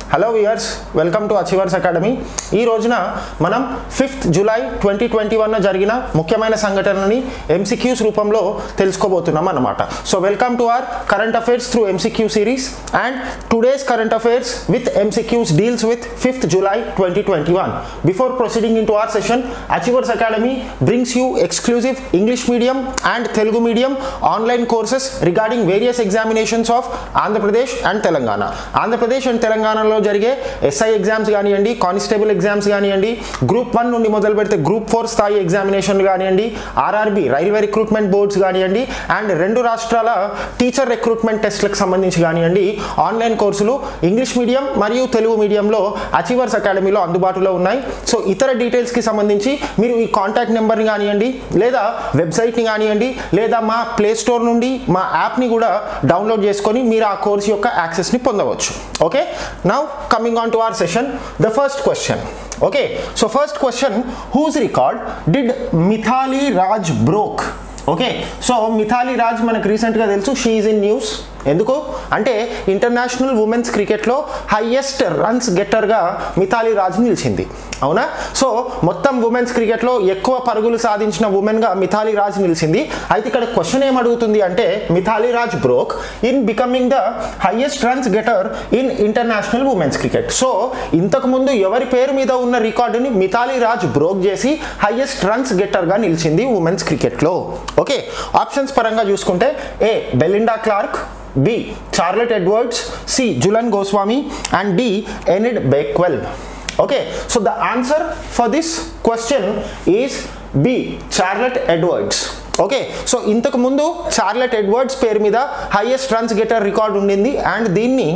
Hello viewers welcome to Achievers Academy ఈ రోజున మనం fifth July twenty twenty one జరిగిన ముఖ్యమైన సంఘటనని ఎంసీక్యూస్ రూపంలో తెలుసుకోబోతున్నాం అన్నమాట so welcome to our current affairs through MCQ series and today's current affairs with MCQs deals with fifth July twenty twenty one before proceeding in to our session Achievers Academy brings you exclusive English medium and Telugu medium online courses regarding various examinations of Andhra Pradesh and Telangana. Andhra Pradesh and తెలంగాణలో జరిగే SI exams కానివ్వండి constable exams కానివ్వండి group one నుండి మొదలు పెడితే group four స్థాయి ఎగ్జామినేషన్లు కానివ్వండి ఆర్ఆర్బి రైల్వే రిక్రూట్మెంట్ బోర్డ్స్ కానివ్వండి అండ్ రెండు రాష్ట్రాల టీచర్ రిక్రూట్మెంట్ టెస్ట్లకు సంబంధించి కానివ్వండి ఆన్లైన్ కోర్సులు ఇంగ్లీష్ మీడియం మరియు తెలుగు మీడియంలో అచీవర్స్ అకాడమీలో అందుబాటులో ఉన్నాయి సో ఇతర డీటెయిల్స్కి సంబంధించి మీరు ఈ కాంటాక్ట్ నెంబర్ని కానివ్వండి లేదా వెబ్సైట్ని కానివ్వండి లేదా మా ప్లే స్టోర్ నుండి మా యాప్ని కూడా డౌన్లోడ్ చేసుకొని మీరు ఆ కోర్స్ యొక్క యాక్సెస్ని పొందవచ్చు okay now coming on to our session the first question okay so first question whose record did Mithali Raj broke okay so Mithali Raj మనకు రీసెంట్గా తెలుసు షీఈ్ ఇన్ న్యూస్ ఎందుకు అంటే ఇంటర్నేషనల్ ఉమెన్స్ క్రికెట్లో హైయెస్ట్ రన్స్ గెట్టర్గా మిథాలీ రాజ్ నిలిచింది అవునా సో మొత్తం ఉమెన్స్ క్రికెట్లో ఎక్కువ పరుగులు సాధించిన ఉమెన్గా మిథాలీ రాజ్ నిలిచింది అయితే ఇక్కడ క్వశ్చన్ ఏం అడుగుతుంది అంటే Mithali Raj broke in becoming the highest runs getter in international women's cricket so ఇంతకుముందు ఎవరి పేరు మీద ఉన్న రికార్డుని మిథాలీ రాజ్ బ్రోక్ చేసి హైయెస్ట్ రన్స్ గెట్టర్గా నిలిచింది ఉమెన్స్ క్రికెట్లో ఓకే ఆప్షన్స్ పరంగా చూసుకుంటే A Belinda Clark B Charlotte Edwards C Jhulan Goswami and D Enid Bakewell okay so the answer for this question is b charlotte edwards okay so ఇంతకు ముందు చార్లెట్ ఎడ్వర్డ్స్ పేరు మీద highest runs getter record ఉండింది and దీన్ని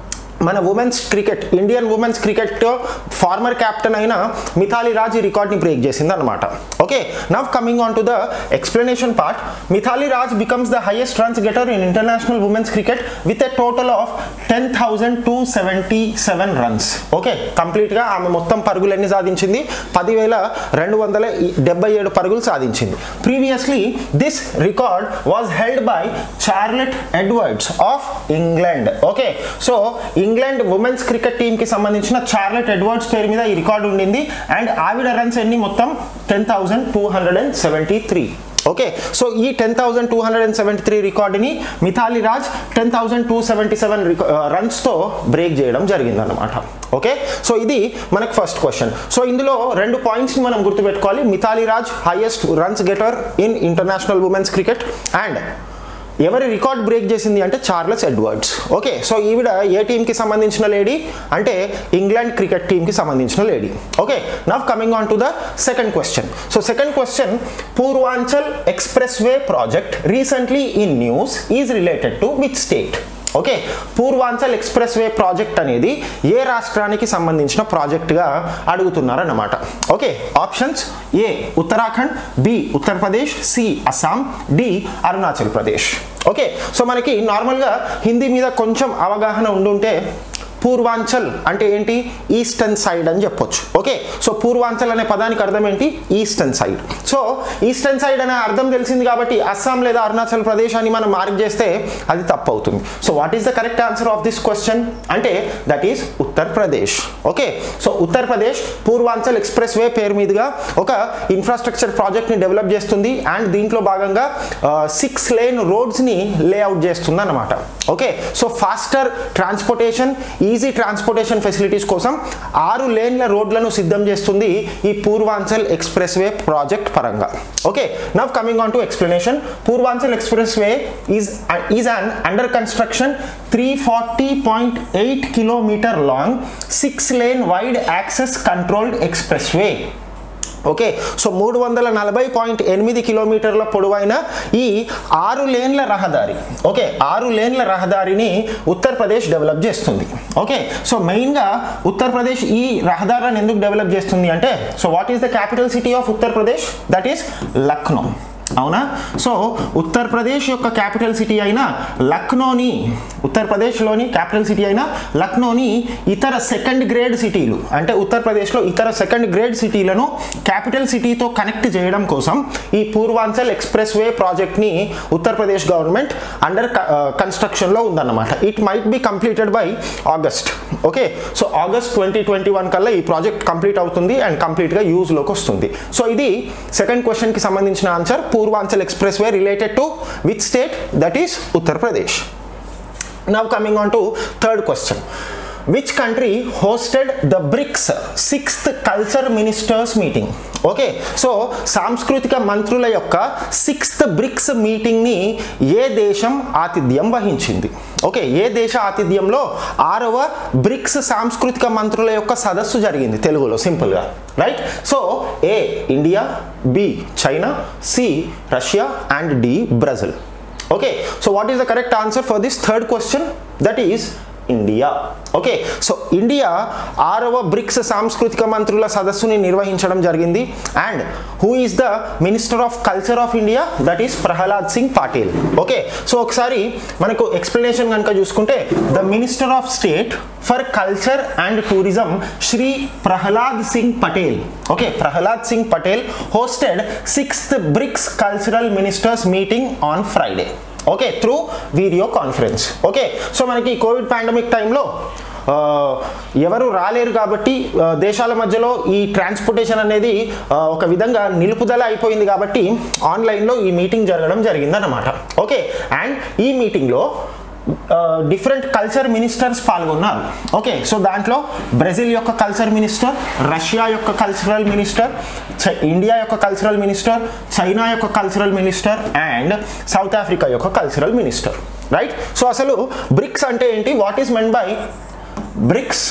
మన women's cricket Indian women's cricket former captain అయిన మిథాలీ రాజ్ ఈ రికార్డ్ని బ్రేక్ చేసింది అనమాట okay now coming on to the explanation part Mithali Raj becomes the highest runs getter in international women's cricket with a total of ten thousand two seventy seven runs okay కంప్లీట్గా ఆమె మొత్తం పరుగులు ఎన్ని సాధించింది పదివేల రెండు వందల డెబ్బై ఏడు పరుగులు సాధించింది previously this record was held by Charlotte Edwards of England okay so England women's cricket టీంకి సంబంధించిన చార్లెట్ ఎడ్వర్డ్స్ పేరు మీద ఈ రికార్డు ఉండింది అండ్ ఆవిడ రన్స్ ఎన్ని మొత్తం ten thousand two hundred and seventy three okay so ఈ ten thousand two hundred and seventy three రికార్డుని Mithali Raj ten thousand two seventy seven రన్స్తో బ్రేక్ చేయడం జరిగిందనమాట ఓకే సో ఇది మనకు ఫస్ట్ క్వశ్చన్ సో ఇందులో రెండు పాయింట్స్ని మనం గుర్తుపెట్టుకోవాలి Mithali Raj highest runs getter in international women's cricket and ఎవరి రికార్డ్ బ్రేక్ చేసింది అంటే చార్లెస్ ఎడ్వర్డ్స్ ఓకే సో ఈవిడ ఏ టీంకి సంబంధించిన లేడీ అంటే ఇంగ్లాండ్ క్రికెట్ టీంకి సంబంధించిన lady okay now coming on to the second question so second question Purvanchal expressway project recently in news is related to which state okay Purvanchal expressway project అనేది ఏ రాష్ట్రానికి సంబంధించిన ప్రాజెక్ట్గా అడుగుతున్నారన్నమాట okay options A Uttarakhand B Uttar Pradesh C Assam D Arunachal Pradesh okay so మనకి నార్మల్గా హిందీ మీద కొంచెం అవగాహన ఉండుంటే పూర్వాంచల్ అంటే ఏంటి ఈస్టర్న్ సైడ్ అని చెప్పొచ్చు ఓకే సో పూర్వాంచల్ అనే పదానికి అర్థం ఏంటి eastern side so eastern side అనే అర్థం తెలిసింది కాబట్టి అస్సాం లేదా అరుణాచల్ ప్రదేశ్ అని మనం మార్క్ చేస్తే అది తప్పు అవుతుంది so what is the correct answer of this question అంటే that is Uttar Pradesh okay so Uttar Pradesh Purvanchal expressway పేరు మీదుగా ఒక ఇన్ఫ్రాస్ట్రక్చర్ ప్రాజెక్ట్ని డెవలప్ చేస్తుంది అండ్ దీంట్లో భాగంగా సిక్స్ లేన్ రోడ్స్ని లేఅవుట్ చేస్తుంది అనమాట okay so faster transportation easy transportation facilities కోసం ఆరు లేన్ల రోడ్లను సిద్ధం చేస్తుంది ఈ పూర్వాంచల్ ఎక్స్ప్రెస్ వే ప్రాజెక్ట్ పరంగా okay now coming on to explanation Purvanchal expressway is is an under construction three forty point eight kilometre long six lane wide access controlled expressway okay so మూడు వందల నలభై point ఎనిమిది కిలోమీటర్ల పొడవైన ఈ ఆరు లేన్ల రహదారి ఓకే ఆరు లేన్ల రహదారిని ఉత్తరప్రదేశ్ డెవలప్ చేస్తుంది ఓకే సో మెయిన్గా ఉత్తరప్రదేశ్ ఈ రహదారులను ఎందుకు డెవలప్ చేస్తుంది అంటే so what is the capital city of Uttar Pradesh that is Lucknow అవునా సో ఉత్తరప్రదేశ్ యొక్క క్యాపిటల్ సిటీ అయిన లక్నోని ఉత్తరప్రదేశ్లోని క్యాపిటల్ సిటీ అయిన లక్నోని ఇతర సెకండ్ గ్రేడ్ సిటీలు అంటే ఉత్తరప్రదేశ్లో ఇతర సెకండ్ గ్రేడ్ సిటీలను క్యాపిటల్ సిటీతో కనెక్ట్ చేయడం కోసం ఈ పూర్వాంచల్ ఎక్స్ప్రెస్ వే ప్రాజెక్ట్ని ఉత్తరప్రదేశ్ గవర్నమెంట్ అండర్ కన్స్ట్రక్షన్లో ఉందన్నమాట it might be completed by August okay so August twenty twenty one కల్లా ఈ ప్రాజెక్ట్ కంప్లీట్ అవుతుంది అండ్ కంప్లీట్గా యూజ్లోకి వస్తుంది సో ఇది సెకండ్ క్వశ్చన్కి సంబంధించిన answer Purvanchal expressway related to which state that is Uttar Pradesh Now coming on to third question. Which country hosted the BRICS sixth culture ministers meeting? Okay so సాంస్కృతిక మంత్రుల యొక్క sixth bricks మీటింగ్ని ఏ దేశం ఆతిథ్యం వహించింది ఓకే ఏ దేశ ఆతిథ్యంలో ఆరవ బ్రిక్స్ సాంస్కృతిక మంత్రుల యొక్క సదస్సు జరిగింది తెలుగులో సింపుల్గా right so A India B China C Russia and D Brazil okay so what is the correct answer for this third question that is India okay so India ఆరవ బ్రిక్స్ సాంస్కృతిక మంత్రుల సదస్సుని నిర్వహించడం జరిగింది and who is the minister of culture of India that is Prahlad Singh Patil okay so ఒకసారి మనకు explanation కనుక చూసుకుంటే the minister of state for culture and tourism Shri Prahlad Singh Patel okay Prahlad Singh Patel hosted sixth BRICS cultural ministers meeting on Friday okay through video conference okay so మనకి COVID pandemic టైంలో ఆ, ఎవరు రాలేరు కాబట్టి ఆ, దేశాల మధ్యలో ఈ ట్రాన్స్పోర్టేషన్ అనేది ఆ, ఒక విధంగా నిలుపుదల అయిపోయింది కాబట్టి ఆన్లైన్లో ఈ మీటింగ్ జరగడం జరిగిందన్నమాట ఓకే అండ్ ఈ మీటింగ్లో డిఫరెంట్ కల్చర్ మినిస్టర్స్ పాల్గొన్నారు ఓకే సో దాంట్లో బ్రెజిల్ యొక్క కల్చర్ మినిస్టర్ రష్యా యొక్క కల్చరల్ మినిస్టర్ ఇండియా యొక్క కల్చరల్ మినిస్టర్ చైనా యొక్క cultural minister and South Africa యొక్క కల్చరల్ మినిస్టర్ రైట్ సో అసలు బ్రిక్స్ అంటే ఏంటి what is meant by BRICS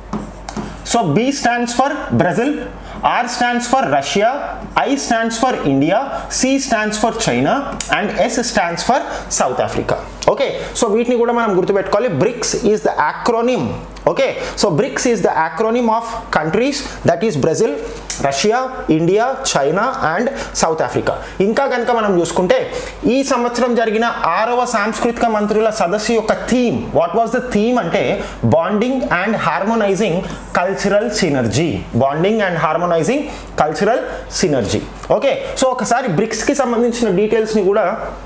so B stands for Brazil R stands for Russia I stands for India C stands for China and S stands for South Africa okay so వీటిని కూడా మనం గుర్తుపెట్టుకోవాలి BRICS is the acronym okay so BRICS is the acronym of countries that is Brazil Russia India China and South Africa ఇంకా కనుక మనం చూసుకుంటే ఈ సంవత్సరం జరిగిన ఆరవ సాంస్కృతిక మంత్రుల సదస్సు యొక్క theme what was the theme అంటే bonding and harmonising cultural synergy bonding and harmonising cultural synergy okay so ఒకసారి బ్రిక్స్కి సంబంధించిన డీటెయిల్స్ని కూడా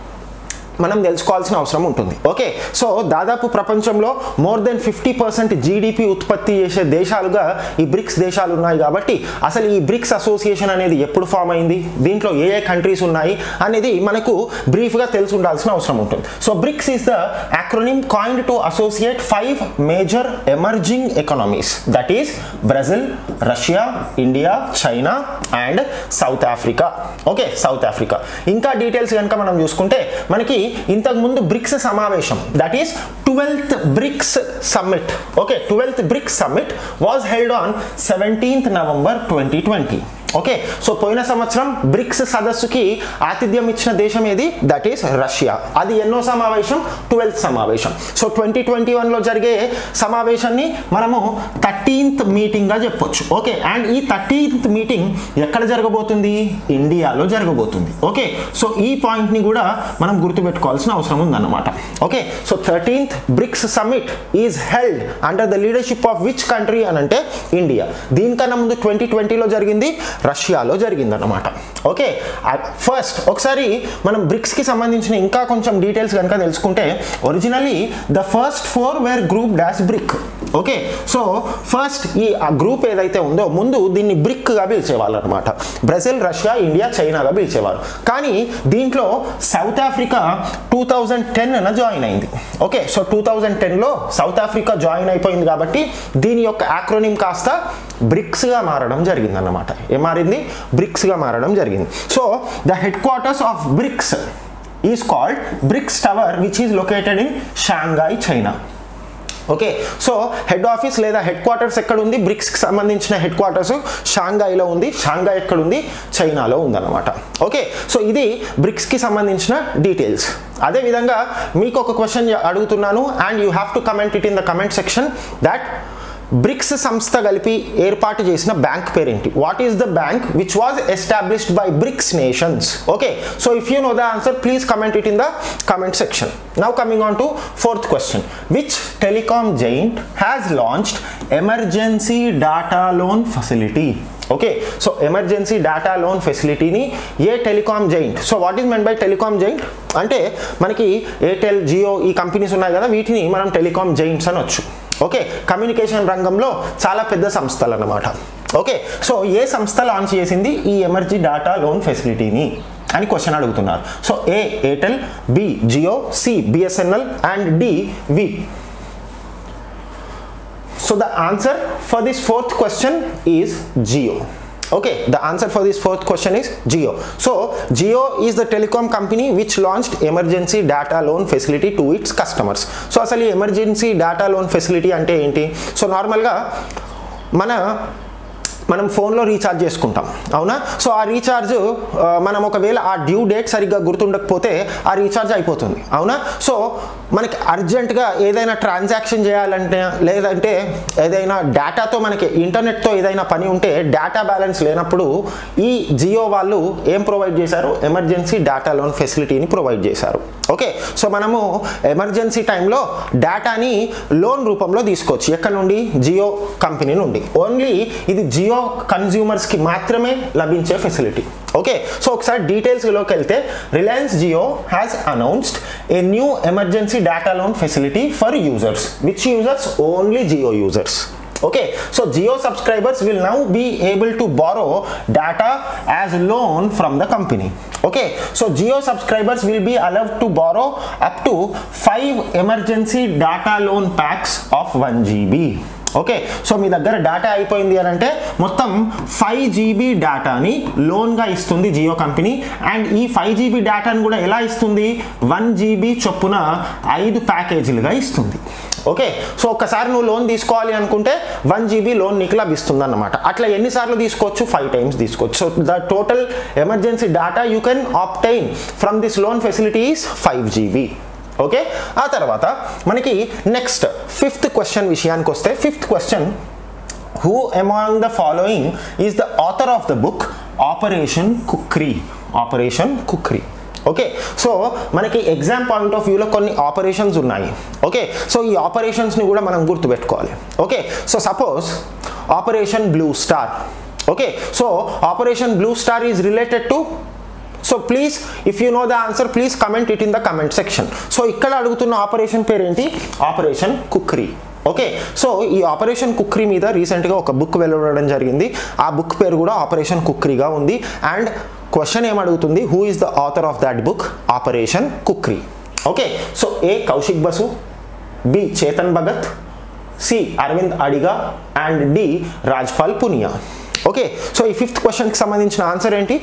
మనం తెలుసుకోవాల్సిన అవసరం ఉంటుంది ఓకే సో దాదాపు ప్రపంచంలో more than fifty percent GDP ఉత్పత్తి చేసే దేశాలుగా ఈ బ్రిక్స్ దేశాలు ఉన్నాయి కాబట్టి అసలు ఈ బ్రిక్స్ అసోసియేషన్ అనేది ఎప్పుడు ఫామ్ అయింది దీంట్లో ఏ ఏ కంట్రీస్ ఉన్నాయి అనేది మనకు బ్రీఫ్గా తెలిసి ఉండాల్సిన అవసరం ఉంటుంది so BRICS is the acronym coined to associate five major emerging economies that is Brazil, Russia, India, China and South Africa. Okay South Africa ఇంకా డీటెయిల్స్ కనుక మనం చూసుకుంటే మనకి ఇంతకు ముందు బ్రిక్స్ సమావేశం that is twelfth BRICS summit okay twelfth BRICS summit was held on seventeenth November twenty twenty okay so పోయిన సంవత్సరం బ్రిక్స్ సదస్సుకి ఆతిథ్యం ఇచ్చిన దేశం ఏది దట్ ఈస్ రష్యా అది ఎన్నో సమావేశం ట్వెల్త్ సమావేశం సో ట్వంటీ ట్వంటీ వన్లో జరిగే సమావేశాన్ని మనము థర్టీన్త్ మీటింగ్గా చెప్పొచ్చు ఓకే అండ్ ఈ థర్టీన్త్ మీటింగ్ ఎక్కడ జరగబోతుంది ఇండియాలో జరగబోతుంది ఓకే సో ఈ పాయింట్ని కూడా మనం గుర్తుపెట్టుకోవాల్సిన అవసరం ఉందన్నమాట okay so thirteenth BRICS summit is held under the leadership of which country అని అంటే ఇండియా దీనికన్నా ముందు ట్వంటీ ట్వంటీలో జరిగింది రష్యాలో జరిగిందన్నమాట ఓకే ఫస్ట్ ఒకసారి మనం బ్రిక్స్కి సంబంధించిన ఇంకా కొంచెం డీటెయిల్స్ కనుక తెలుసుకుంటే originally the first four were group dash BRIC okay so first ఈ ఆ గ్రూప్ ఏదైతే ఉందో ముందు దీన్ని బ్రిక్గా పిలిచేవాళ్ళు అనమాట బ్రెజిల్ రష్యా ఇండియా చైనాగా పిలిచేవారు కానీ దీంట్లో South Africa two thousand ten join అయింది ఓకే సో టూ థౌజండ్ టెన్లో సౌత్ ఆఫ్రికా జాయిన్ అయిపోయింది కాబట్టి దీని యొక్క యాక్రోనిమ్ కాస్త బ్రిక్స్గా మారడం జరిగింది అన్నమాట ఏం మారింది బ్రిక్స్గా మారడం జరిగింది so the headquarters of BRICS is called BRICS tower which is located in Shanghai China okay so head office లేదా హెడ్ క్వార్టర్స్ ఎక్కడ ఉంది బ్రిక్స్కి సంబంధించిన హెడ్ క్వార్టర్స్ షాంఘాయిలో ఉంది షాంఘాయ్ ఎక్కడ ఉంది చైనాలో ఉందన్నమాట ఓకే సో ఇది బ్రిక్స్కి సంబంధించిన డీటెయిల్స్ అదేవిధంగా మీకు ఒక క్వశ్చన్ అడుగుతున్నాను and you have to comment it in the comment section that BRICS సంస్థ కలిపి ఏర్పాటు చేసిన బ్యాంక్ పేరేంటి what is the bank which was established by BRICS nations okay so if you know the answer please comment it in the comment section now coming on to fourth question which telecom giant has launched emergency data loan facility okay so emergency data loan ఫెసిలిటీని ఏ telecom giant so what is meant by telecom giant అంటే మనకి Airtel Jio ఈ companies ఉన్నాయి కదా వీటిని మనం telecom giants అనొచ్చు ఓకే కమ్యూనికేషన్ రంగంలో చాలా పెద్ద సంస్థలు అన్నమాట ఓకే సో ఏ సంస్థ లాంచ్ చేసింది ఈ ఎమర్జీ డేటా లోన్ ఫెసిలిటీని అని క్వశ్చన్ అడుగుతున్నారు so A Airtel B Jio C BSNL and D Vi So the answer for this fourth question is Geo. Okay, the answer for this fourth question is Geo. So Geo is the telecom company which launched emergency data loan facility to its customers. So అసలు ఈ emergency data loan facility అంటే ఏంటి so నార్మల్గా మన మనం ఫోన్లో recharge చేసుకుంటాం అవునా సో ఆ రీఛార్జ్ ఆ, మనం ఒకవేళ ఆ డ్యూ డేట్ సరిగ్గా గుర్తుండకపోతే ఆ రీఛార్జ్ అయిపోతుంది అవునా సో మనకి అర్జెంటుగా ఏదైనా ట్రాన్సాక్షన్ చేయాలంటే లేదంటే ఏదైనా డేటాతో మనకి ఇంటర్నెట్తో ఏదైనా పని ఉంటే డేటా బ్యాలెన్స్ లేనప్పుడు ఈ జియో వాళ్ళు ఏం ప్రొవైడ్ చేశారు ఎమర్జెన్సీ డేటా లోన్ ఫెసిలిటీని ప్రొవైడ్ చేశారు ఓకే సో మనము ఎమర్జెన్సీ టైంలో డేటాని లోన్ రూపంలో తీసుకోవచ్చు ఎక్కడ నుండి జియో కంపెనీ నుండి ఓన్లీ ఇది జియో కన్జ్యూమర్స్కి మాత్రమే లభించే ఫెసిలిటీ ఓకే సో ఒకసారి డీటెయిల్స్లోకి వెళ్తే Reliance Jio has announced a new emergency data loan facility for users which users only Jio users okay so geo subscribers will now be able to borrow data as loan from the company okay so geo subscribers will be allowed to borrow up to 5 emergency data loan packs of 1 gb okay so మీ దగ్గర data అయిపోయింది అని అంటే మొత్తం five GB డేటాని లోన్గా ఇస్తుంది Jio company and ఈ ఫైవ్ జీబీ డేటాని కూడా ఎలా ఇస్తుంది వన్ జీబీ చొప్పున ఐదు ప్యాకేజీలుగా ఇస్తుంది ఓకే సో ఒక్కసారి నువ్వు లోన్ తీసుకోవాలి అనుకుంటే వన్ జీబీ లోన్ నీకు లభిస్తుంది అన్నమాట అట్లా ఎన్నిసార్లు తీసుకోవచ్చు ఫైవ్ టైమ్స్ తీసుకోవచ్చు so the total emergency data you can obtain from this loan facility is five GB okay ఆ తర్వాత మనకి నెక్స్ట్ ఫిఫ్త్ క్వశ్చన్ విషయానికి వస్తే fifth question who among the following is the author of the book Operation Khukri Operation Khukri okay so మనకి exam point of వ్యూలో కొన్ని operations ఉన్నాయి okay so ఈ ఆపరేషన్స్ని కూడా మనం గుర్తుపెట్టుకోవాలి okay so suppose Operation Blue Star okay so Operation Blue Star is related to so please if you know the answer please comment it in the comment section so ఇక్కడ అడుగుతున్న operation పేరు ఏంటి Operation Khukri okay so ఈ Operation Khukri మీద రీసెంట్గా ఒక book వెలువడడం జరిగింది ఆ బుక్ పేరు కూడా ఆపరేషన్ కుక్రీగా ఉంది అండ్ క్వశ్చన్ ఏం అడుగుతుంది who is the author of that book Operation Khukri okay so A Kaushik Basu B Chetan Bhagat C Aravind Adiga and D Rajpal Punia okay so ఈ ఫిఫ్త్ క్వశ్చన్కి సంబంధించిన ఆన్సర్ ఏంటి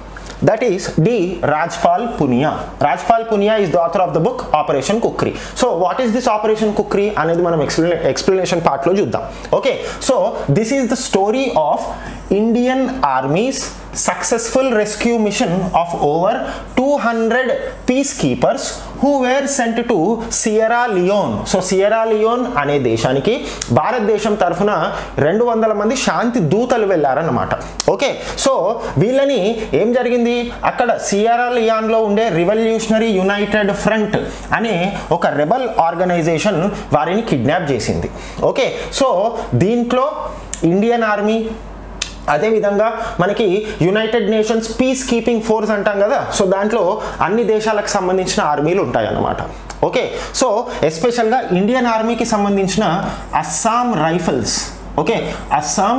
that is D Rajpal Punia Rajpal Punia is the author of the book Operation Khukri so what is this Operation Khukri అనేది మనం ఎక్స్ప్లెనే explanation పార్ట్లో చూద్దాం okay so this is the story of Indian army's successful rescue mission of over two hundred peacekeepers who were sent to Sierra Leone so Sierra Leone అనే దేశానికి భారతదేశం తరఫున రెండు వందల మంది శాంతి దూతలు వెళ్ళారన్నమాట ఓకే సో వీళ్ళని ఏం జరిగింది అక్కడ సియరా లియాన్లో ఉండే రివల్యూషనరీ యునైటెడ్ ఫ్రంట్ అనే ఒక రెబల్ ఆర్గనైజేషన్ వారిని కిడ్నాప్ చేసింది ఓకే సో దీంట్లో ఇండియన్ ఆర్మీ అదేవిధంగా మనకి United Nations peacekeeping force అంటాం కదా సో దాంట్లో అన్ని దేశాలకు సంబంధించిన ఆర్మీలు ఉంటాయి అన్నమాట ఓకే సో ఎస్పెషల్గా ఇండియన్ ఆర్మీకి సంబంధించిన Assam Rifles okay Assam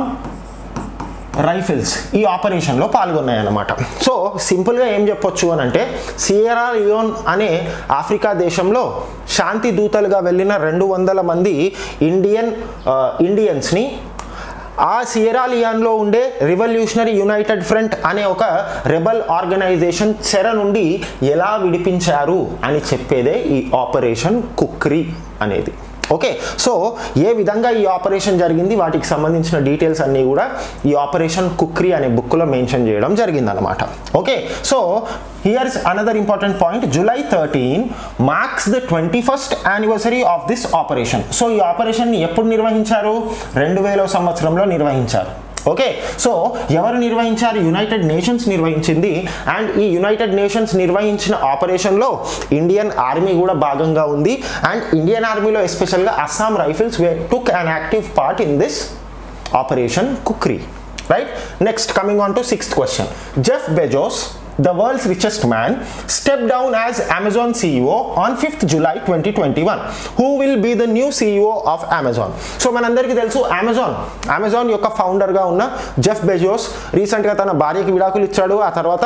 Rifles ఈ ఆపరేషన్లో పాల్గొన్నాయి అన్నమాట సో సింపుల్గా ఏం చెప్పొచ్చు అని అంటే సియరా లియోన్ అనే ఆఫ్రికా దేశంలో శాంతి దూతలుగా వెళ్ళిన రెండు వందల మంది ఇండియన్ ఆ, ఇండియన్స్ని ఆ సియరాలియాన్లో ఉండే రివల్యూషనరీ యునైటెడ్ ఫ్రంట్ అనే ఒక రెబల్ ఆర్గనైజేషన్ చెర నుండి ఎలా విడిపించారు అని చెప్పేదే ఈ ఆపరేషన్ కుక్రీ అనేది ఓకే సో ఏ విధంగా ఈ ఆపరేషన్ జరిగింది వాటికి సంబంధించిన డీటెయిల్స్ అన్నీ కూడా ఈ ఆపరేషన్ కుక్రీ అనే బుక్లో మెన్షన్ చేయడం జరిగిందనమాట okay so here's another important point July thirteen marks the twenty first anniversary of this operation so ఈ ఆపరేషన్ని ఎప్పుడు నిర్వహించారు రెండు వేల సంవత్సరంలో నిర్వహించారు ఓకే సో ఎవరు నిర్వహించారు యునైటెడ్ నేషన్స్ నిర్వహించింది అండ్ ఈ యునైటెడ్ నేషన్స్ నిర్వహించిన ఆపరేషన్లో ఇండియన్ ఆర్మీ కూడా భాగంగా ఉంది అండ్ ఇండియన్ ఆర్మీలో ఎస్పెషల్గా Assam Rifles we took an active part in this Operation Khukri right next coming on to sixth question Jeff Bezos the world's richest man, stepped down as Amazon CEO on 5th July 2021. Who will be the new CEO of Amazon? So మనందరికీ తెలుసు Amazon Amazon యొక్క ఫౌండర్గా ఉన్న Jeff Bezos రీసెంట్గా తన భార్యకి విడాకులు ఇచ్చాడు ఆ తర్వాత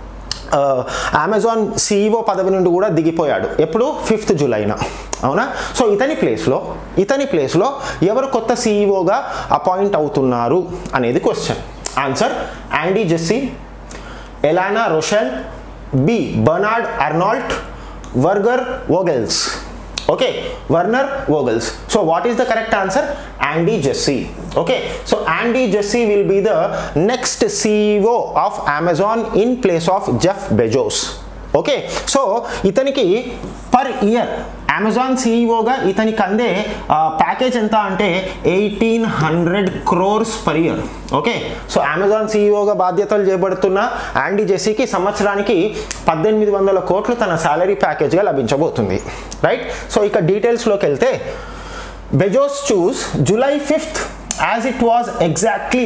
అమెజాన్ సీఈఓ పదవి నుండి కూడా దిగిపోయాడు ఎప్పుడు ఫిఫ్త్ జూలైన అవునా సో ఇతని ప్లేస్లో ఇతని ప్లేస్లో ఎవరు కొత్త సీఈఓగా అపాయింట్ అవుతున్నారు అనేది question answer Andy Jassy Elana Rochelle B Bernard Arnault Werner Vogels okay werner vogels so what is the correct answer andy jesse okay so andy jesse will be the next ceo of amazon in place of jeff bezos okay so ఇతనికి per year Amazon సీఈఓగా ఇతనికి అందే package ఎంత అంటే eighteen hundred crores per year okay so Amazon సీఈఓగా బాధ్యతలు చేపడుతున్న Andy జెస్సీకి సంవత్సరానికి పద్దెనిమిది వందల కోట్లు తన శాలరీ ప్యాకేజ్గా లభించబోతుంది రైట్ సో ఇక డీటెయిల్స్లోకి వెళ్తే Bezos chose July fifth as it was exactly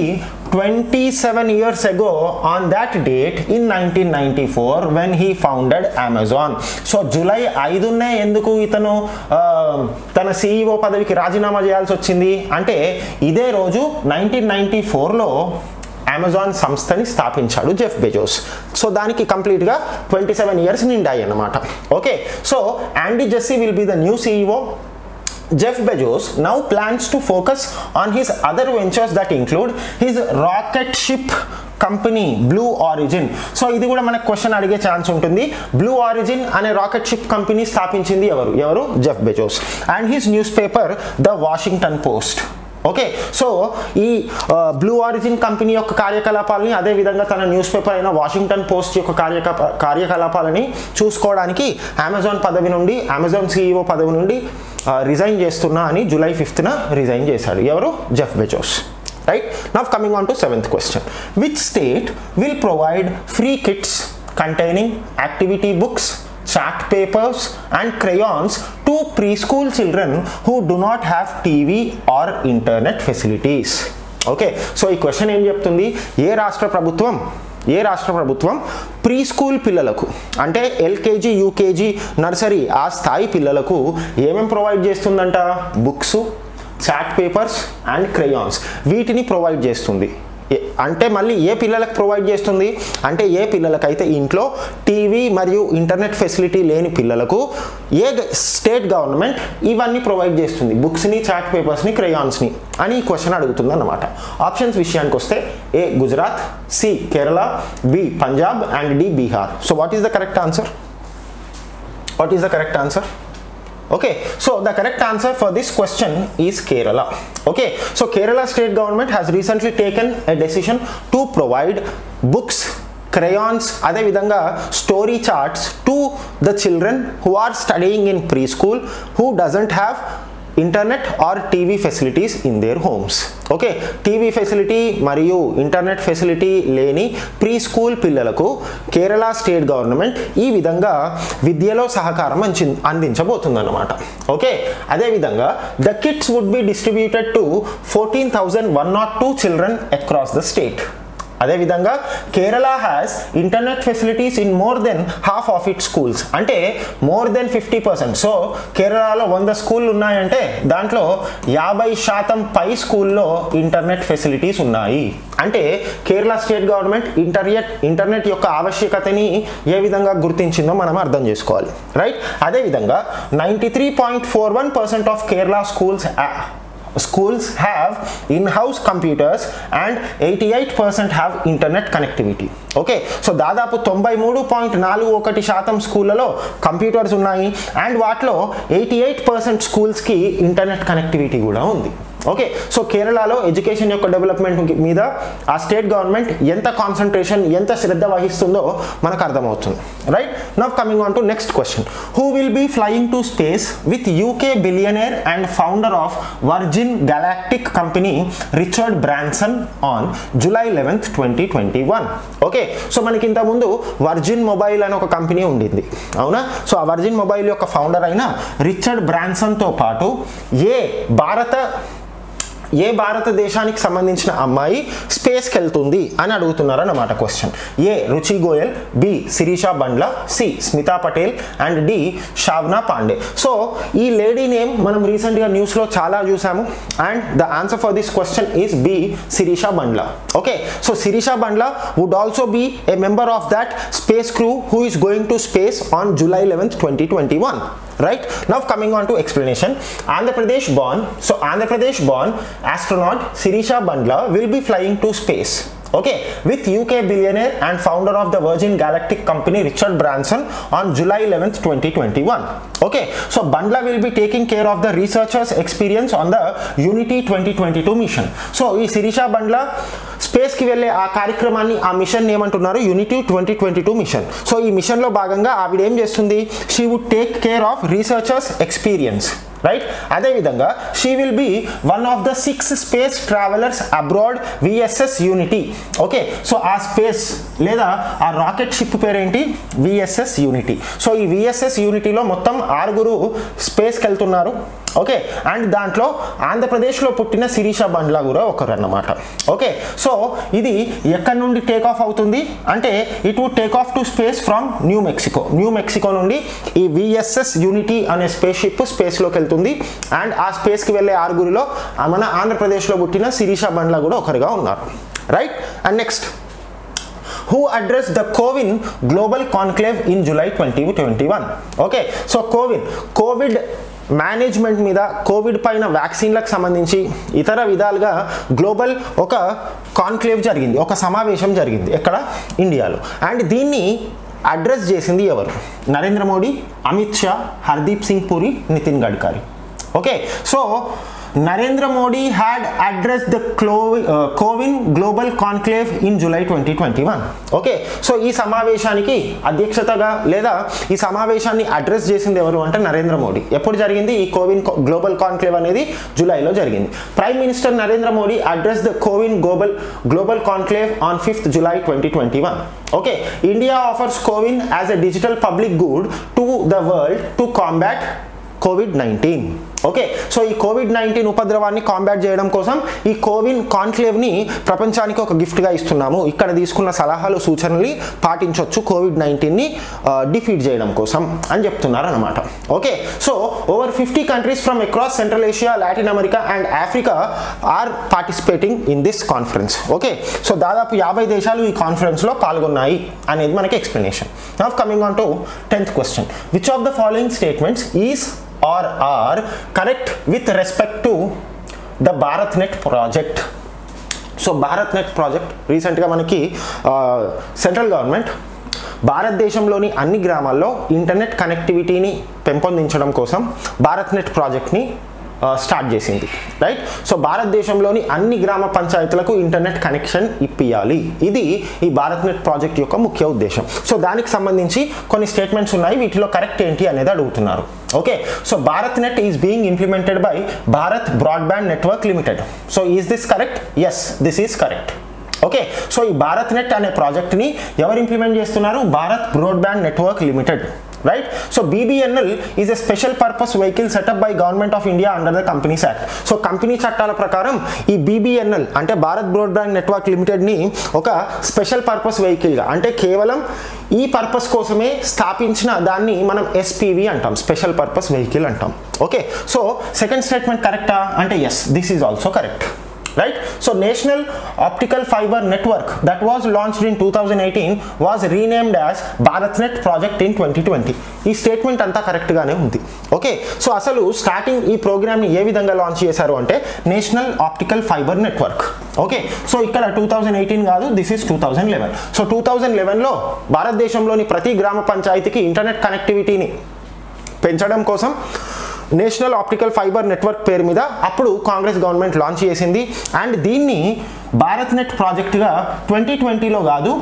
27 years ago on that date in 1994 when he founded Amazon. So July ఐదునే ఎందుకు ఇతను ఆ, తన సిఇఓ పదవికి రాజీనామా చేయాల్సి వచ్చింది అంటే ఇదే రోజు నైన్టీన్ నైన్టీ ఫోర్లో అమెజాన్ సంస్థని స్థాపించాడు జెఫ్ బెజోస్ సో దానికి కంప్లీట్గా ట్వంటీ సెవెన్ ఇయర్స్ నిండాయి అన్నమాట okay so Andy Jassy will be the new CEO Jeff Bezos now plans to focus on his other ventures that include his rocket ship company Blue Origin so ఇది కూడా మనకు question అడిగే chance ఉంటుంది Blue Origin అనే rocket ship company స్థాపించింది ఎవరు ఎవరు Jeff Bezos and his newspaper the Washington Post okay so ఈ బ్లూ ఆరిజిన్ కంపెనీ యొక్క కార్యకలాపాలని అదేవిధంగా తన న్యూస్ పేపర్ అయిన వాషింగ్టన్ పోస్ట్ యొక్క కార్యకలాప కార్యకలాపాలని చూసుకోవడానికి అమెజాన్ పదవి నుండి అమెజాన్ సిఇఓ పదవి నుండి రిజైన్ చేస్తున్నా అని జూలై ఫిఫ్త్న రిజైన్ చేశాడు ఎవరు Jeff Bezos right now coming on to seventh question which state will provide free kits containing activity books chart papers and crayons to preschool children who do not have TV or internet facilities. Okay so ఈ question ఏం చెప్తుంది ఏ రాష్ట్ర ప్రభుత్వం ఏ రాష్ట్ర ప్రభుత్వం pre preschool పిల్లలకు అంటే LKG UKG nursery ఆ స్థాయి పిల్లలకు ఏమేం ప్రొవైడ్ చేస్తుందంట books chart papers and crayons వీటిని ప్రొవైడ్ చేస్తుంది ఏ- అంటే మళ్ళీ ఏ పిల్లలకు ప్రొవైడ్ చేస్తుంది అంటే ఏ పిల్లలకైతే ఇంట్లో టీవీ మరియు ఇంటర్నెట్ ఫెసిలిటీ లేని పిల్లలకు ఏ గ- స్టేట్ గవర్నమెంట్ ఇవన్నీ ప్రొవైడ్ చేస్తుంది బుక్స్ని చాట్ పేపర్స్ని క్రయాన్స్ని అని ఈ క్వశ్చన్ అడుగుతుంది అన్నమాట ఆప్షన్స్ విషయానికి వస్తే A Gujarat C Kerala B Punjab and D Bihar so what is the correct answer what is the correct answer Okay, so the correct answer for this question is Kerala. Okay, so Kerala state government has recently taken a decision to provide books, crayons, అదే విధంగా story charts to the children who are studying in preschool who doesn't have internet or TV facilities in their homes okay TV facility మరియు internet facility లేని preschool పిల్లలకు Kerala state government ఈ విధంగా విద్యలో సహకారం అంచి అందించబోతుందన్నమాట ఓకే అదేవిధంగా the kits would be distributed to fourteen thousand one nought two children across the state అదేవిధంగా Kerala has internet facilities in more than half of it schools అంటే more than fifty percent so కేరళలో వంద స్కూళ్ళు ఉన్నాయంటే దాంట్లో యాభై శాతం పై స్కూల్లో ఇంటర్నెట్ ఫెసిలిటీస్ ఉన్నాయి అంటే Kerala state government internet internet యొక్క ఆవశ్యకతని ఏ విధంగా గుర్తించిందో మనం అర్థం చేసుకోవాలి రైట్ అదేవిధంగా ninety three point four one percent of Kerala schools schools have in-house computers and 88% have internet connectivity okay so దాదాపు తొంభై మూడు పాయింట్ నాలుగు ఒకటి శాతం స్కూళ్ళలో కంప్యూటర్స్ ఉన్నాయి అండ్ వాటిలో ఎయిటీ ఎయిట్ పర్సెంట్ స్కూల్స్కి ఇంటర్నెట్ కనెక్టివిటీ కూడా ఉంది ఓకే సో కేరళలో ఎడ్యుకేషన్ యొక్క డెవలప్మెంట్ మీద ఆ స్టేట్ గవర్నమెంట్ ఎంత కాన్సన్ట్రేషన్ ఎంత శ్రద్ధ వహిస్తుందో మనకు అర్థమవుతుంది right now coming on to next question who will be flying to space with UK billionaire and founder of Virgin Galactic company Richard Branson on July eleventh twenty twenty one okay so మనకి ఇంతకుముందు virgin mobile అని ఒక company ఉండింది అవునా so ఆ Virgin mobile యొక్క founder అయిన Richard బ్రాన్సన్తో పాటు ఏ భారత ఏ భారతదేశానికి సంబంధించిన అమ్మాయి స్పేస్కి వెళ్తుంది అని అడుగుతున్నారు అన్నమాట question A Ruchi Goyal B Sirisha Bandla C Smita Patel and D Shawna Pandey so ఈ లేడీ నేమ్ మనం రీసెంట్గా న్యూస్లో చాలా చూసాము and the answer for this question is B Sirisha Bandla okay so Sirisha Bandla would also be a member of that space crew who is going to space on July eleventh twenty twenty one right now coming on to explanation andhra pradesh born so andhra pradesh born astronaut sirisha bandla will be flying to space okay with uk billionaire and founder of the virgin galactic company richard branson on july 11th 2021 okay so bandla will be taking care of the researchers experience on the unity 2022 mission so ఈ శిరీషా బండ్ల స్పేస్కి వెళ్ళే ఆ కార్యక్రమాన్ని ఆ mission ఏమంటున్నారు Unity twenty twenty two mission so ఈ మిషన్లో భాగంగా ఆవిడ ఏం చేస్తుంది she would take care of researchers experience right అదేవిధంగా she will be one of the six space travellers abroad VSS Unity okay so ఆ స్పేస్ లేదా ఆ రాకెట్ షిప్ పేరేంటి విఎస్ఎస్ యూనిటీ సో ఈ విఎస్ఎస్ యూనిటీలో మొత్తం ఆరుగురు స్పేస్కి వెళ్తున్నారు ఓకే అండ్ దాంట్లో ఆంధ్రప్రదేశ్లో పుట్టిన శిరీష బండ్లా కూడా ఒకరు అన్నమాట ఓకే సో ఇది ఎక్కడి నుండి టేక్ ఆఫ్ అవుతుంది అంటే it would take off to space from New Mexico New Mexico నుండి ఈ విఎస్ఎస్ యూనిటీ అనే స్పేస్ షిప్ స్పేస్లోకి వెళ్తుంది అండ్ ఆ స్పేస్కి వెళ్ళే ఆరుగురిలో మన ఆంధ్రప్రదేశ్లో పుట్టిన శిరీష బండ్లా కూడా ఒకరుగా ఉన్నారు right and next who addressed the COVIN Global Conclave in July 2021. Okay so CoWIN COVID management మీద కోవిడ్ పైన వ్యాక్సిన్లకు సంబంధించి ఇతర విధాలుగా గ్లోబల్ ఒక కాన్క్లేవ్ జరిగింది ఒక సమావేశం జరిగింది ఎక్కడ ఇండియాలో అండ్ దీన్ని అడ్రస్ చేసింది ఎవరు Narendra Modi Amit Shah Hardeep Singh Puri Nitin Gadkari okay so Narendra Modi had address the క్లో CoWIN global conclave in July twenty twenty one okay so ఈ సమావేశానికి అధ్యక్షతగా లేదా ఈ సమావేశాన్ని అడ్రస్ చేసింది ఎవరు అంటే నరేంద్ర మోడీ ఎప్పుడు జరిగింది ఈ కోవిన్ గ్లోబల్ కాన్క్లేవ్ అనేది జూలైలో జరిగింది prime minister Narendra Modi address the CoWIN global global conclave on fifth July twenty twenty one okay India offers CoWIN as a digital public good to the world to combat COVID nineteen okay so ఈ COVID nineteen ఉపద్రవాన్ని combat చేయడం కోసం ఈ CoWIN కాన్క్లేవ్ని ప్రపంచానికి ఒక గిఫ్ట్గా ఇస్తున్నాము ఇక్కడ తీసుకున్న సలహాలు సూచనలు పాటించవచ్చు కోవిడ్ నైన్టీన్ని డిఫీట్ చేయడం కోసం అని చెప్తున్నారు అనమాట okay so over fifty countries from across central Asia Latin America and Africa are participating in this conference okay so దాదాపు యాభై దేశాలు ఈ కాన్ఫరెన్స్లో పాల్గొన్నాయి అనేది మనకి explanation now coming on to tenth question which of the following statements is or are correct with respect to the BharatNet project. So BharatNet project రీసెంట్గా మనకి సెంట్రల్ గవర్నమెంట్ భారతదేశంలోని అన్ని గ్రామాల్లో ఇంటర్నెట్ కనెక్టివిటీని పెంపొందించడం కోసం భారత్ నెట్ ప్రాజెక్ట్ని స్టార్ట్ చేసింది రైట్ సో భారతదేశంలోని అన్ని గ్రామ పంచాయతీలకు ఇంటర్నెట్ కనెక్షన్ ఇప్పియాలి ఇది ఈ భారత్ నెట్ ప్రాజెక్ట్ యొక్క ముఖ్య ఉద్దేశం సో దానికి సంబంధించి కొన్ని స్టేట్మెంట్స్ ఉన్నాయి వీటిలో కరెక్ట్ ఏంటి అనేది అడుగుతున్నారు okay so BharatNet is being implemented by Bharat broadband network limited so is this correct yes this is correct okay so ఈ భారత్ నెట్ అనే ప్రాజెక్ట్ని ఎవరు ఇంప్లిమెంట్ చేస్తున్నారు Bharat broadband network limited right so BBNL is a special purpose vehicle set up by government of India under the companies act so company చట్టాల ప్రకారం ఈ BBNL అంటే Bharat broadband network లిమిటెడ్ని ఒక స్పెషల్ పర్పస్ వెహికల్గా అంటే కేవలం ఈ పర్పస్ కోసమే స్థాపించిన దాన్ని మనం ఎస్పీవి అంటాం స్పెషల్ పర్పస్ వెహికల్ అంటాం ఓకే సో సెకండ్ స్టేట్మెంట్ కరెక్టా అంటే yes this is also correct right so national optical fiber network that was launched in 2018 was renamed as bharatnet project in 2020 ఈ స్టేట్మెంట్ అంతా కరెక్ట్గానే ఉంది ఓకే సో అసలు starting ఈ ప్రోగ్రామ్ని ఏ విధంగా లాంచ్ చేశారు అంటే national optical fibre network okay so ఇక్కడ టూ థౌజండ్ ఎయిటీన్ కాదు this is two thousand eleven so two thousand లెవెన్లో భారతదేశంలోని ప్రతి గ్రామ పంచాయతీకి ఇంటర్నెట్ కనెక్టివిటీని పెంచడం కోసం నేషనల్ ఆప్టికల్ ఫైబర్ నెట్వర్క్ పేరు మీద అప్పుడు కాంగ్రెస్ గవర్నమెంట్ లాంచ్ చేసింది అండ్ దీన్ని భారత్ నెట్ ప్రాజెక్ట్గా ట్వంటీ ట్వంటీలో కాదు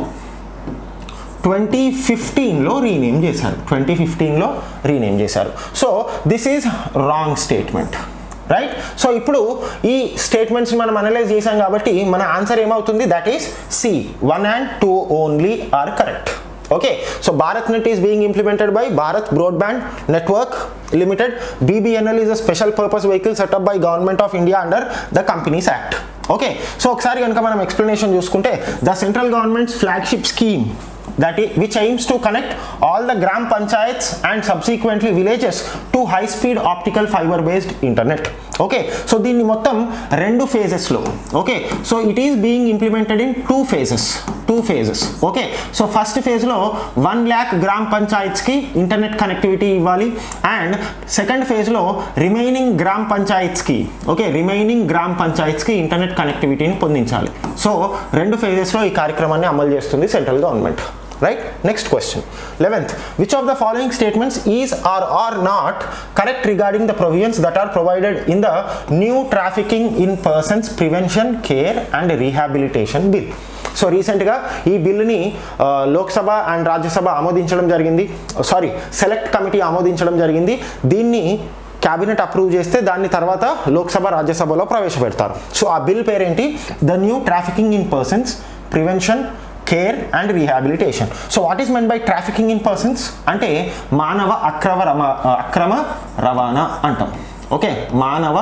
ట్వంటీ ఫిఫ్టీన్లో రీనేమ్ చేశారు ట్వంటీ ఫిఫ్టీన్లో రీనేమ్ చేశారు so this is wrong statement right so ఇప్పుడు ఈ స్టేట్మెంట్స్ మనం అనలైజ్ చేసాం కాబట్టి మన ఆన్సర్ ఏమవుతుంది that is C one and two only are correct okay so bharatnet is being implemented by bharat broadband network limited bbnl is a special purpose vehicle set up by government of india under the companies act okay so ఒకసారి కనుక మనం explanation చూసుకుంటే the central government's flagship scheme that i- which aims to connect all the gram panchayats and subsequently villages to high speed optical fiber based internet okay so దీన్ని మొత్తం రెండు ఫేజెస్లో okay so it is being implemented in two phases two phases okay so first ఫేజ్లో one lakh gram పంచాయత్స్కి internet connectivity ఇవ్వాలి and second ఫేజ్లో remaining gram పంచాయత్స్కి okay remaining gram పంచాయత్స్కి ఇంటర్నెట్ కనెక్టివిటీని పొందించాలి సో రెండు ఫేజెస్లో ఈ కార్యక్రమాన్ని అమలు చేస్తుంది central government right next question 11th which of the following statements is or are not correct regarding the provisions that are provided in the new trafficking in persons prevention care and rehabilitation bill so రీసెంట్గా ఈ బిల్లుని ఆ, Lok Sabha and Rajya Sabha ఆమోదించడం జరిగింది sorry select committee ఆమోదించడం జరిగింది దీన్ని cabinet approve చేస్తే దాన్ని తర్వాత లోక్సభ రాజ్యసభలో ప్రవేశపెడతారు సో ఆ బిల్ పేరేంటి the new trafficking in persons prevention care and rehabilitation so what is meant by trafficking in persons అంటే మానవ అక్రమ రమ అక్రమ రవాణా అంటాం ఓకే మానవ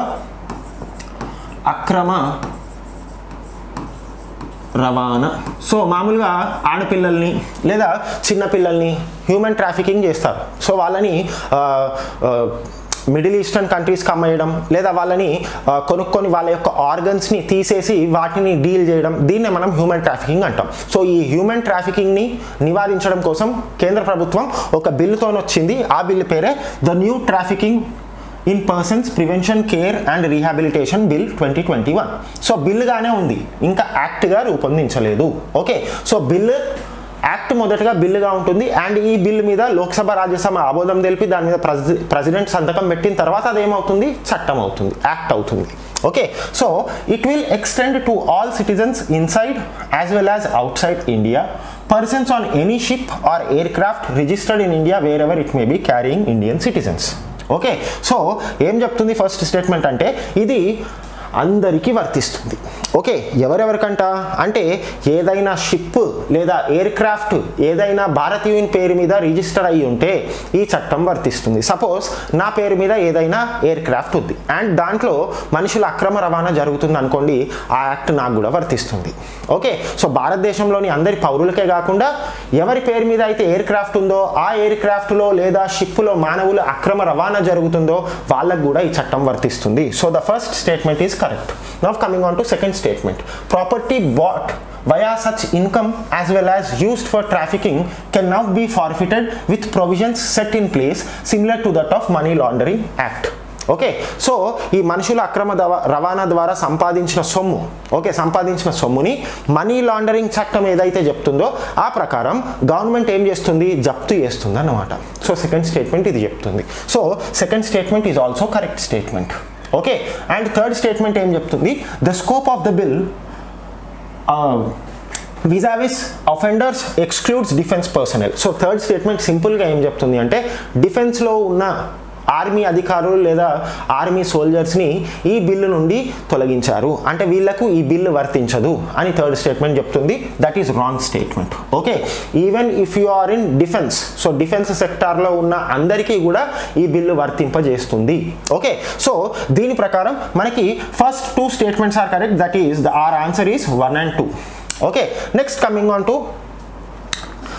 అక్రమ రవాణా సో మామూలుగా ఆడపిల్లల్ని లేదా చిన్నపిల్లల్ని హ్యూమన్ ట్రాఫికింగ్ చేస్తారు సో వాళ్ళని ఆ, ఆ, మిడిల్ ఈస్టర్న్ కంట్రీస్కి అమ్మేయడం లేదా వాళ్ళని ఆ, కొనుక్కొని వాళ్ళ యొక్క ఆర్గన్స్ని తీసేసి వాటిని డీల్ చేయడం దీన్నే మనం హ్యూమన్ ట్రాఫికింగ్ అంటాం సో ఈ హ్యూమన్ ట్రాఫికింగ్ని నివారించడం కోసం కేంద్ర ప్రభుత్వం ఒక బిల్లుతో వచ్చింది ఆ బిల్లు పేరే the new trafficking in persons prevention care and rehabilitation bill twenty twenty one so బిల్లుగానే ఉంది ఇంకా యాక్ట్గా రూపొందించలేదు ఓకే సో బిల్లు యాక్ట్ మొదటగా బిల్లుగా ఉంటుంది అండ్ ఈ బిల్ మీద లోక్సభ రాజ్యసభ ఆమోదం తెలిపి దాని మీద ప్రెసి ప్రెసిడెంట్ సంతకం పెట్టిన తర్వాత అదేమవుతుంది చట్టం అవుతుంది యాక్ట్ అవుతుంది okay so it will extend to all citizens inside as well as outside India persons on any ship or aircraft registered in India wherever it may be carrying Indian citizens okay so ఏం చెప్తుంది first statement అంటే ఇది అందరికీ వర్తిస్తుంది okay ఎవరెవరికంట అంటే ఏదైనా ship లేదా air craft ఏదైనా భారతీయుని పేరు మీద రిజిస్టర్ అయ్యి ఉంటే ఈ చట్టం వర్తిస్తుంది సపోజ్ నా పేరు మీద ఏదైనా ఎయిర్ క్రాఫ్ట్ ఉంది అండ్ దాంట్లో మనుషుల అక్రమ రవాణా జరుగుతుంది అనుకోండి ఆ యాక్ట్ నాకు కూడా వర్తిస్తుంది ఓకే సో భారతదేశంలోని అందరి పౌరులకే కాకుండా ఎవరి పేరు మీద అయితే ఎయిర్ క్రాఫ్ట్ ఉందో ఆ ఎయిర్ క్రాఫ్ట్లో లేదా షిప్లో మానవుల అక్రమ రవాణా జరుగుతుందో వాళ్ళకు కూడా ఈ చట్టం వర్తిస్తుంది so the first statement is correct now coming on to second statement property bought via such income as well as used for trafficking can now be forfeited with provisions set in place similar to that of money laundering act okay so ఈ మనుషుల అక్రమ దవ- రవాణా ద్వారా సంపాదించిన సొమ్ము okay సంపాదించిన సొమ్ముని money laundering చట్టం ఏదైతే చెప్తుందో ఆ ప్రకారం గవర్నమెంట్ ఏం చేస్తుంది జప్తు చేస్తుంది అన్నమాట సో సెకండ్ స్టేట్మెంట్ ఇది చెప్తుంది so second statement is also correct statement okay and third statement ఏం చెప్తుంది the scope of the bill vis a vis offenders excludes defence personnel so third statement సింపుల్గా ఏం చెప్తుంది అంటే డిఫెన్స్లో ఉన్న ఆర్మీ అధికారులు లేదా ఆర్మీ సోల్జర్స్ని ఈ బిల్లు నుండి తొలగించారు అంటే వీళ్ళకు ఈ బిల్లు వర్తించదు అని థర్డ్ స్టేట్మెంట్ చెప్తుంది that is wrong statement okay even if you are in defence so defence సెక్టార్లో ఉన్న అందరికీ కూడా ఈ బిల్లు వర్తింపజేస్తుంది ఓకే సో దీని ప్రకారం మనకి first two statements are correct that is the ఆర్ answer is one and two okay next coming on to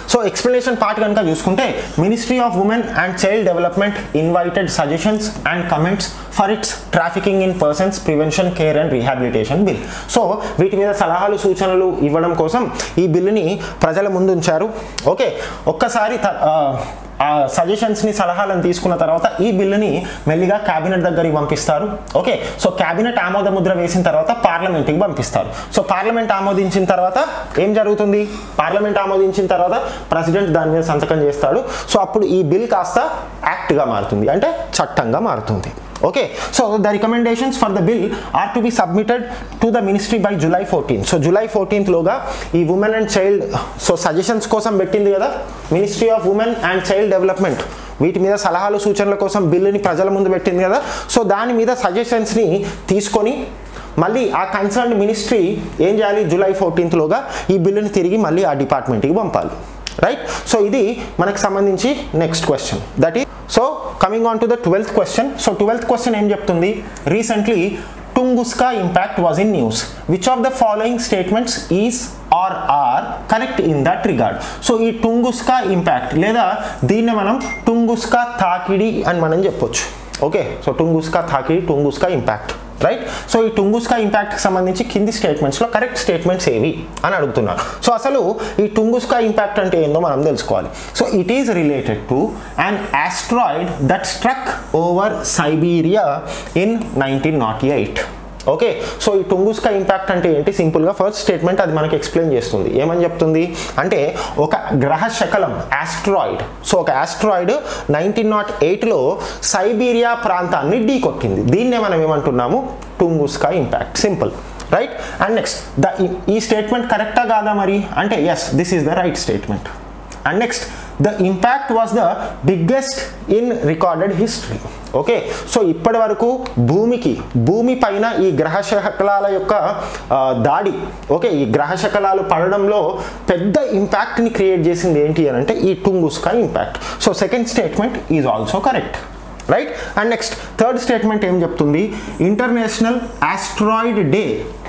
so explanation part కనుక చూసుకుంటే ministry of women and child development invited suggestions and comments for its trafficking in persons prevention care and rehabilitation bill so వీటి మీద సలహాలు సూచనలు ఇవ్వడం కోసం ఈ బిల్లుని ప్రజల ముందు ఉంచారు ఓకే ఒక్కసారి త- ఆ, ఆ సజెషన్స్ని సలహాలను తీసుకున్న తర్వాత ఈ బిల్లుని మెల్లిగా క్యాబినెట్ దగ్గరికి పంపిస్తారు ఓకే సో క్యాబినెట్ ఆమోద ముద్ర వేసిన తర్వాత పార్లమెంట్కి పంపిస్తారు సో పార్లమెంట్ ఆమోదించిన తర్వాత ఏం జరుగుతుంది పార్లమెంట్ ఆమోదించిన తర్వాత ప్రెసిడెంట్ దాని మీద సంతకం చేస్తాడు సో అప్పుడు ఈ బిల్ కాస్త యాక్ట్గా మారుతుంది అంటే చట్టంగా మారుతుంది okay so the recommendations for the bill are to be submitted to the ministry by July fourteen so July fourteenth లోగా ఈ women and child so suggestions కోసం పెట్టింది కదా ministry of women and child development వీటి మీద సలహాలు సూచనల కోసం బిల్లుని ప్రజల ముందు పెట్టింది కదా సో దాని మీద సజెషన్స్ని తీసుకొని మళ్ళీ ఆ కన్సర్న్ మినిస్ట్రీ ఏం చేయాలి జూలై ఫోర్టీన్త్లోగా ఈ బిల్లుని తిరిగి మళ్ళీ ఆ డిపార్ట్మెంట్కి పంపాలి రైట్ సో ఇది మనకు సంబంధించి నెక్స్ట్ క్వశ్చన్ దట్ ఈ so coming on to the twelfth question so twelfth question ఏం చెప్తుంది recently Tunguska impact was in news which of the following statements is or are correct in that regard so ఈ Tunguska impact లేదా దీన్ని మనం టుంగుస్కా తాకిడి అని మనం చెప్పొచ్చు ఓకే సో టుంగుస్కా తాకిడి టుంగుస్కా ఇంపాక్ట్ రైట్ సో ఈ టుంగుస్కా ఇంపాక్ట్కి సంబంధించి కింది స్టేట్మెంట్స్లో కరెక్ట్ స్టేట్మెంట్స్ ఏవి అని అడుగుతున్నారు సో అసలు ఈ టుంగుస్కా ఇంపాక్ట్ అంటే ఏందో మనం తెలుసుకోవాలి so it is related to an asteroid that struck over Siberia in nineteen nought eight okay so ఈ టుంగుస్కా ఇంపాక్ట్ అంటే ఏంటి సింపుల్గా ఫస్ట్ స్టేట్మెంట్ అది మనకి ఎక్స్ప్లెయిన్ చేస్తుంది ఏమని చెప్తుంది అంటే ఒక గ్రహ శకలం ఆస్ట్రాయిడ్ సో ఒక ఆస్ట్రాయిడ్ నైన్టీన్ నాట్ ఎయిట్లో సైబీరియా ప్రాంతాన్ని ఢీ కొట్టింది దీన్నే మనం ఏమంటున్నాము Tunguska impact simple right and next the ఈ స్టేట్మెంట్ కరెక్టా కాదా మరి అంటే yes this is the right statement and next the impact was the biggest in recorded history okay so ఇప్పటి వరకు భూమికి భూమి పైన ఈ గ్రహ శకలాల యొక్క ఆ, దాడి ఓకే ఈ గ్రహ శకలాలు పడడంలో పెద్ద ఇంపాక్ట్ని క్రియేట్ చేసింది ఏంటి అని అంటే ఈ Tunguska impact so second statement is also correct right and next third statement ఏం చెప్తుంది international asteroid day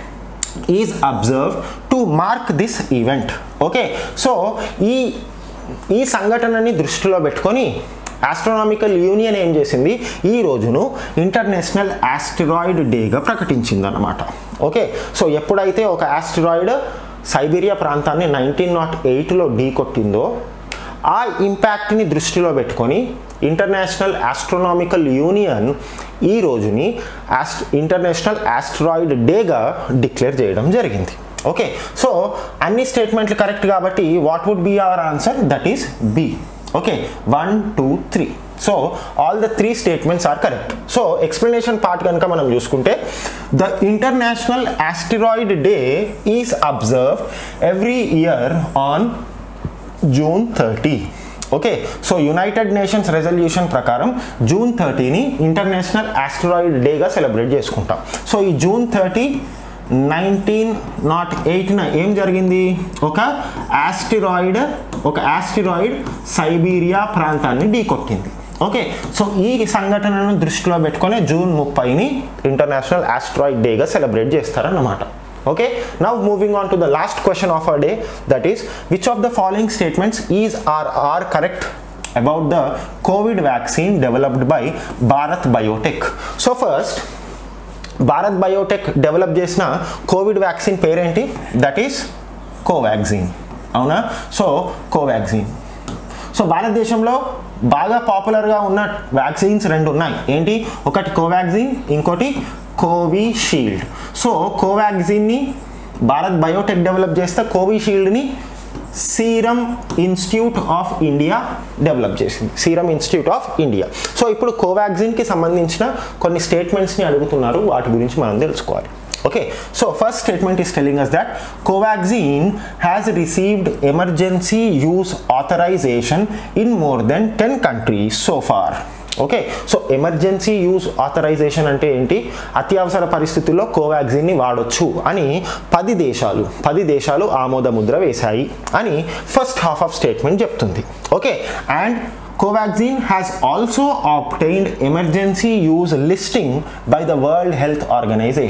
is observe to mark this event okay so ఈ ఈ సంఘటనని దృష్టిలో పెట్టుకొని ఆస్ట్రోనామికల్ యూనియన్ ఏం చేసింది ఈ రోజును ఇంటర్నేషనల్ ఆస్టిరాయిడ్ డేగా ప్రకటించింది అనమాట ఓకే సో ఎప్పుడైతే ఒక ఆస్టిరాయిడ్ సైబీరియా ప్రాంతాన్ని నైన్టీన్ నాట్ ఎయిట్లో ఢీ కొట్టిందో ఆ ఇంపాక్ట్ని దృష్టిలో పెట్టుకొని ఇంటర్నేషనల్ ఆస్ట్రోనామికల్ యూనియన్ ఈ రోజుని ఆస్ట్ ఇంటర్నేషనల్ ఆస్ట్రాయిడ్ డేగా డిక్లేర్ చేయడం జరిగింది ఓకే సో అన్ని స్టేట్మెంట్లు కరెక్ట్ కాబట్టి what would be our answer that is B okay one two three so all the three statements are correct so explanation part కనుక మనం చూసుకుంటే the international asteroid day is observe every year on June thirty okay so United Nations resolution ప్రకారం June థర్టీని international asteroid డేగా celebrate చేసుకుంటాం so ఈ June thirty nineteen nought ఎయిట్న ఏం జరిగింది ఒక ఆస్టిరాయిడ్ ఒక ఆస్టిరాయిడ్ సైబీరియా ప్రాంతాన్ని ఢీకొట్టింది ఓకే సో ఈ సంఘటనను దృష్టిలో పెట్టుకొని జూన్ ముప్పైని ఇంటర్నేషనల్ ఆస్ట్రాయిడ్ డేగా సెలబ్రేట్ చేస్తారన్నమాట okay now moving on to the last question of our day that is which of the following statements is or are correct about the covid vaccine developed by bharat biotech so first Bharat Biotech develop చేసిన COVID vaccine పేరేంటి that is Covaxin అవునా so Covaxin so భారతదేశంలో బాగా పాపులర్గా ఉన్న vaccines రెండు ఉన్నాయి ఏంటి ఒకటి కోవాక్సిన్ ఇంకోటి కోవిషీల్డ్ సో కోవాక్సిన్ని భారత్ బయోటెక్ డెవలప్ చేస్తే కోవిషీల్డ్ని Serum Institute of India develop చేసింది Serum Institute of India so ఇప్పుడు కోవాక్సిన్కి సంబంధించిన కొన్ని స్టేట్మెంట్స్ని అడుగుతున్నారు వాటి గురించి మనం తెలుసుకోవాలి okay so first statement is telling us that Covaxin has received emergency use authorisation in more than ten countries so far okay so emergency use authorisation అంటే ఏంటి అత్యవసర పరిస్థితుల్లో కోవాక్సిన్ని వాడొచ్చు అని పది దేశాలు పది దేశాలు ఆమోద ముద్ర వేశాయి అని ఫస్ట్ హాఫ్ ఆఫ్ స్టేట్మెంట్ చెప్తుంది okay and Covaxin has also obtained emergency use listing by the World Health Organization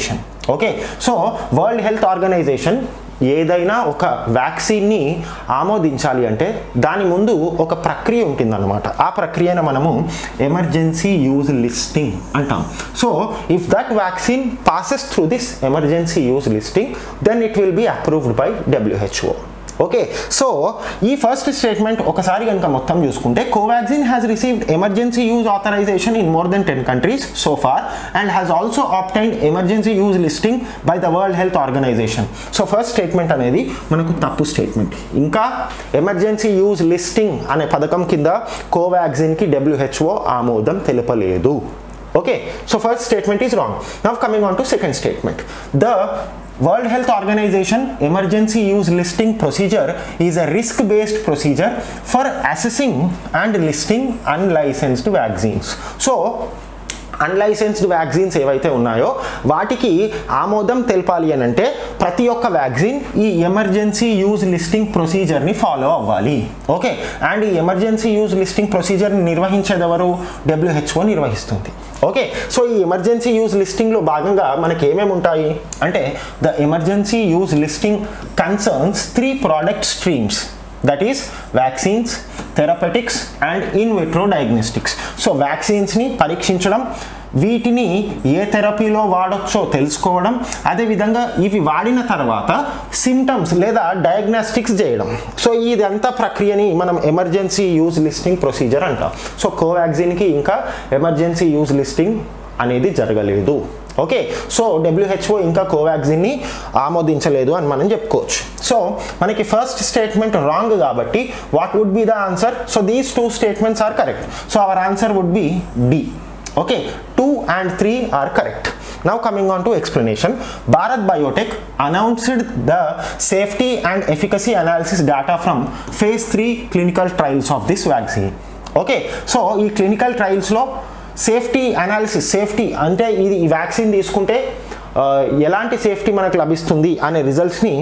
okay so World Health Organization ఏదైనా ఒక వ్యాక్సిన్ని ఆమోదించాలి అంటే దాని ముందు ఒక ప్రక్రియ ఉంటుందన్నమాట ఆ ప్రక్రియను మనము ఎమర్జెన్సీ యూజ్ లిస్టింగ్ అంటాం so if that vaccine passes through this emergency use listing then it will be approved by WHO okay so ఈ ఫస్ట్ స్టేట్మెంట్ ఒకసారి కనుక మొత్తం చూసుకుంటే Covaxin has received emergency use authorisation in more than ten countries so far and has also obtain emergency use listing by the World Health Organization so first statement అనేది మనకు తప్పు statement ఇంకా emergency use listing అనే పథకం కింద కోవాక్సిన్కి WHO ఆమోదం తెలపలేదు Okay, so first statement is wrong. Now coming on to second statement. The World Health Organization emergency use listing procedure is a risk-based procedure for assessing and listing unlicensed vaccines. So unlicensed vaccines ఏవైతే ఉన్నాయో వాటికి ఆమోదం తెలపాలి అని అంటే ప్రతి ఒక్క vaccine ఈ emergency use listing ప్రొసీజర్ని ఫాలో అవ్వాలి ఓకే అండ్ ఈ ఎమర్జెన్సీ యూజ్ లిస్టింగ్ ప్రొసీజర్ని నిర్వహించేది ఎవరు డబ్ల్యూహెచ్ఓ నిర్వహిస్తుంది ఓకే సో ఈ ఎమర్జెన్సీ యూజ్ లిస్టింగ్లో భాగంగా మనకి ఏమేమి ఉంటాయి అంటే the emergency use listing concerns three product streams that is vaccines therapeutics and in vitro diagnostics so వ్యాక్సిన్స్ని పరీక్షించడం వీటిని ఏ థెరపీలో వాడొచ్చో తెలుసుకోవడం అదేవిధంగా ఇవి వాడిన తర్వాత సిమ్టమ్స్ లేదా డయాగ్నాస్టిక్స్ చేయడం సో ఇదంతా ప్రక్రియని మనం ఎమర్జెన్సీ యూజ్ లిస్టింగ్ ప్రొసీజర్ అంటాం సో కోవాక్సిన్కి ఇంకా ఎమర్జెన్సీ యూజ్ లిస్టింగ్ అనేది జరగలేదు ఓకే సో డబ్ల్యూహెచ్ఓ ఇంకా కోవాక్సిన్ని ఆమోదించలేదు అని మనం చెప్పుకోవచ్చు సో మనకి ఫస్ట్ స్టేట్మెంట్ రాంగ్ కాబట్టి what would be the answer so these two statements are correct so our answer would be D okay two and three are correct Now coming on to explanation, Bharat Biotech announced the safety and efficacy analysis data from phase 3 clinical trials of this vaccine. Okay so ఈ clinical ట్రయల్స్లో safety analysis safety అంటే ఇది ఈ vaccine తీసుకుంటే ఆ, ఎలాంటి safety మనకు లభిస్తుంది అనే రిజల్ట్స్ని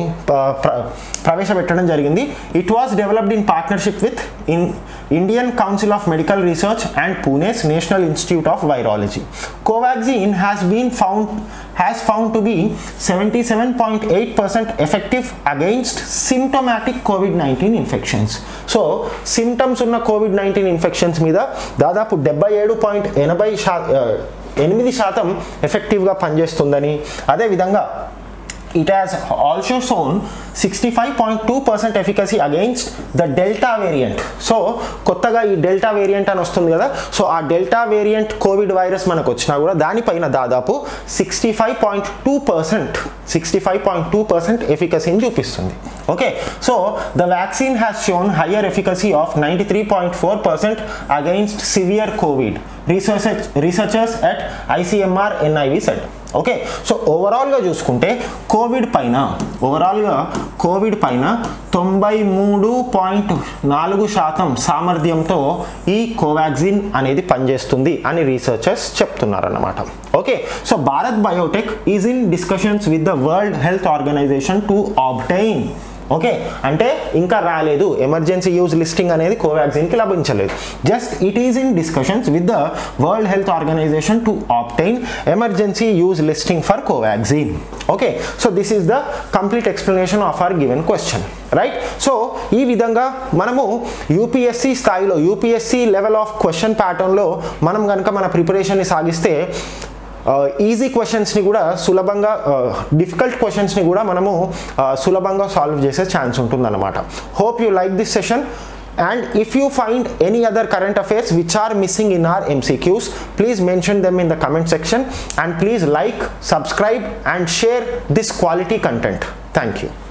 ప్రవేశపెట్టడం జరిగింది it was developed in partnership with in Indian Council of Medical Research and Pune's National Institute of Virology Covaxin has been found has found to be 77.8% effective against symptomatic COVID-19 infections. So symptoms ఉన్న COVID nineteen infections మీద దాదాపు డెబ్బై ఏడు point ఎనభై శా ఆ, ఎనిమిది శాతం ఎఫెక్టివ్గా పనిచేస్తుందని అదేవిధంగా it has also shown 65.2% efficacy against the delta variant so కొత్తగా ఈ డెల్టా వేరియంట్ అని వస్తుంది కదా సో ఆ డెల్టా వేరియంట్ కోవిడ్ వైరస్ మనకు వచ్చినా కూడా దానిపైన దాదాపు sixty five point two percent sixty five point two percent ఎఫికసీని చూపిస్తుంది okay so the vaccine has shown higher efficacy of ninety three point four percent against severe COVID research researchers at ICMR NIV said okay so ఓవరాల్గా చూసుకుంటే Covid పైన ఓవరాల్గా Covid పైన తొంభై మూడు point నాలుగు శాతం సామర్థ్యంతో ఈ కోవాక్సిన్ అనేది పనిచేస్తుంది అని రీసెర్చర్స్ చెప్తున్నారన్నమాట okay so Bharat Biotech is in discussions with the World Health Organization to obtain okay అంటే ఇంకా రాలేదు ఎమర్జెన్సీ యూజ్ లిస్టింగ్ అనేది కోవాక్సిన్కి లభించలేదు just it is in discussions with the World Health Organization to obtain emergency use listing for Covaxin okay so this is the complete explanation of our given question right so ఈ విధంగా మనము UPSC స్థాయిలో UPSC level of question ప్యాటర్న్లో మనం కనుక మన ప్రిపరేషన్ని సాగిస్తే easy క్వశ్చన్స్ని కూడా సులభంగా డిఫికల్ట్ క్వశ్చన్స్ని కూడా మనము ఆ, సులభంగా సాల్వ్ చేసే ఛాన్స్ ఉంటుందన్నమాట hope you like this session and if you find any other current affairs which are missing in our mcqs please mention them in the comment section and please like subscribe and share this quality content thank you